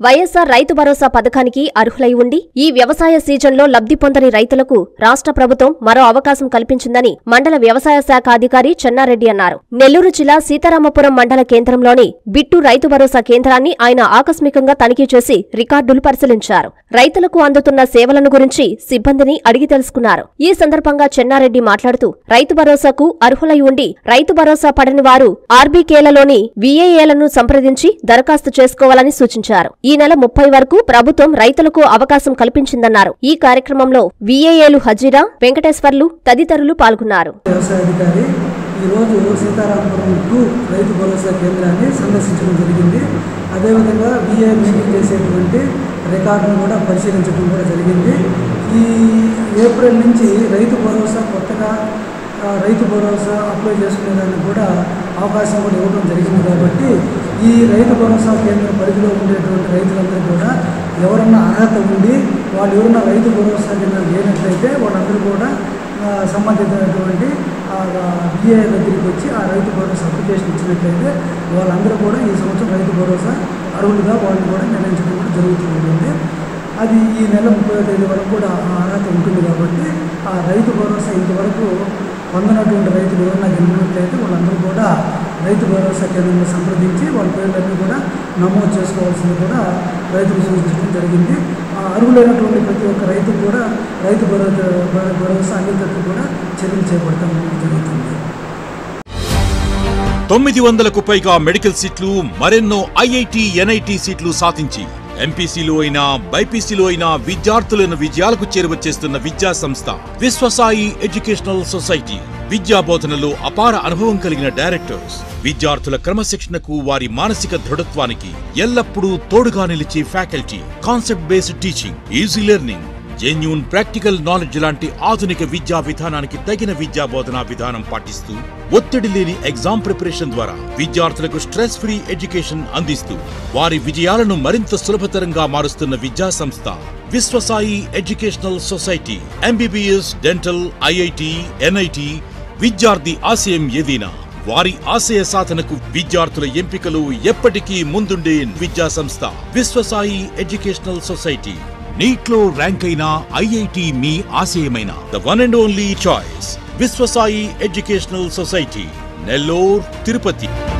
వైఎస్సార్ రైతు భరోసా పథకానికి అర్హులై ఉండి ఈ వ్యవసాయ సీజన్లో లబ్ధి పొందని రైతులకు రాష్ట్ర ప్రభుత్వం మరో అవకాశం కల్పించిందని మండల వ్యవసాయ శాఖ అధికారి చెన్నారెడ్డి అన్నారు నెల్లూరు జిల్లా సీతారామపురం మండల కేంద్రంలోని బిట్టు రైతు భరోసా కేంద్రాన్ని ఆయన ఆకస్మికంగా తనిఖీ చేసి రికార్డులు పరిశీలించారు రైతులకు అందుతున్న సేవలను గురించి సిబ్బందిని అడిగి తెలుసుకున్నారు ఈ సందర్భంగా చెన్నారెడ్డి మాట్లాడుతూ రైతు భరోసాకు అర్హులై ఉండి రైతు భరోసా పడని వారు ఆర్బీకేలలోని వీఏఏలను సంప్రదించి దరఖాస్తు చేసుకోవాలని సూచించారు ఈ నెల ముప్పై వరకు ప్రభుత్వం రైతులకు అవకాశం కల్పించిందన్నారు ఈ కార్యక్రమంలో వీఏఏలు హజీరా వెంకటేశ్వర్లు తదితరులు పాల్గొన్నారు వ్యవసాయ అధికారి ఈరోజు సీతారామపురం టూ రైతు భరోసా కేంద్రాన్ని సందర్శించడం జరిగింది అదేవిధంగా విఏ మెయింటైన్ చేసేటువంటి రికార్డును కూడా పరిశీలించడం కూడా జరిగింది ఈ ఏప్రిల్ నుంచి రైతు భరోసా కొత్తగా ఆ, రైతు భరోసా అప్లై చేసుకునేదానికి కూడా అవకాశం కూడా ఇవ్వడం జరిగింది కాబట్టి ఈ రైతు భరోసా కేంద్రం పరిధిలో ఉండేటువంటి రైతులందరూ కూడా ఎవరన్నా అర్హత ఉండి వాళ్ళు ఎవరన్నా రైతు భరోసా కింద లేనట్లయితే వాళ్ళందరూ కూడా ఆ, సంబంధించినటువంటి బిఏ దగ్గరికి వచ్చి ఆ రైతు భరోసా అప్లికేషన్ ఇచ్చినట్లయితే వాళ్ళందరూ కూడా ఈ సంవత్సరం రైతు భరోసా అర్హులుగా వాళ్ళని కూడా నిర్ణయించడం కూడా జరుగుతూ ఉంటుంది అది ఈ నెల ముప్పై తేదీ వరకు కూడా ఆ అర్హత ఉంటుంది కాబట్టి ఆ రైతు భరోసా ఇంతవరకు పొందనటువంటి రైతులు ఎవరైనా గెలిచినట్లయితే వాళ్ళందరూ కూడా రైతు భరోసా కేంద్రంలో సంప్రదించి వాళ్ళ పేర్లన్నీ కూడా నమోదు చేసుకోవాల్సింది కూడా రైతులు సూచించడం జరిగింది ఆ అర్హులైనటువంటి ప్రతి ఒక్క రైతుకు కూడా రైతు భరోసా భరోసా అందేటట్టు కూడా చర్యలు చేపడతాం జరుగుతుంది తొమ్మిది వందలకు పైగా మెడికల్ సీట్లు మరెన్నో ఐఐటి ఎన్ఐటి సీట్లు సాధించి ఎంపీసీలో అయినా బైపీసీలో అయినా విద్యార్థులను విజయాలకు చేరువచేస్తున్న విద్యా సంస్థ విశ్వసాయి ఎడ్యుకేషనల్ సొసైటీ విద్యా బోధనలో అపార అనుభవం కలిగిన డైరెక్టర్స్ విద్యార్థుల క్రమశిక్షణకు వారి మానసిక దృఢత్వానికి ఎల్లప్పుడూ తోడుగా నిలిచే faculty concept based teaching easy learning genuine practical knowledge లాంటి ఆధునిక విద్యా విధానానికి తగిన విద్యా బోధనా విధానం పాటిస్తూ ఒత్తిడి లేని ఎగ్జామ్ ప్రిపరేషన్ ద్వారా విద్యార్థులకు స్ట్రెస్ ఫ్రీ ఎడ్యుకేషన్ అందిస్తూ వారి విజయాలను మరింత సులభతరంగా మారుస్తున్న విద్యా సంస్థ Vishwasai educational society MBBS dental IIT NIT విద్యార్థి ఆశయం ఏదైనా వారి ఆశయ సాధనకు విద్యార్థుల ఎంపికలు ఎప్పటికీ ముందుండే విద్యా సంస్థ విశ్వసాయి ఎడ్యుకేషనల్ సొసైటీ నీట్లో ర్యాంక్ అయిన ఐఐటి మీ ఆశయమైన the one and only choice Vishwasai educational society Nellore Tirupati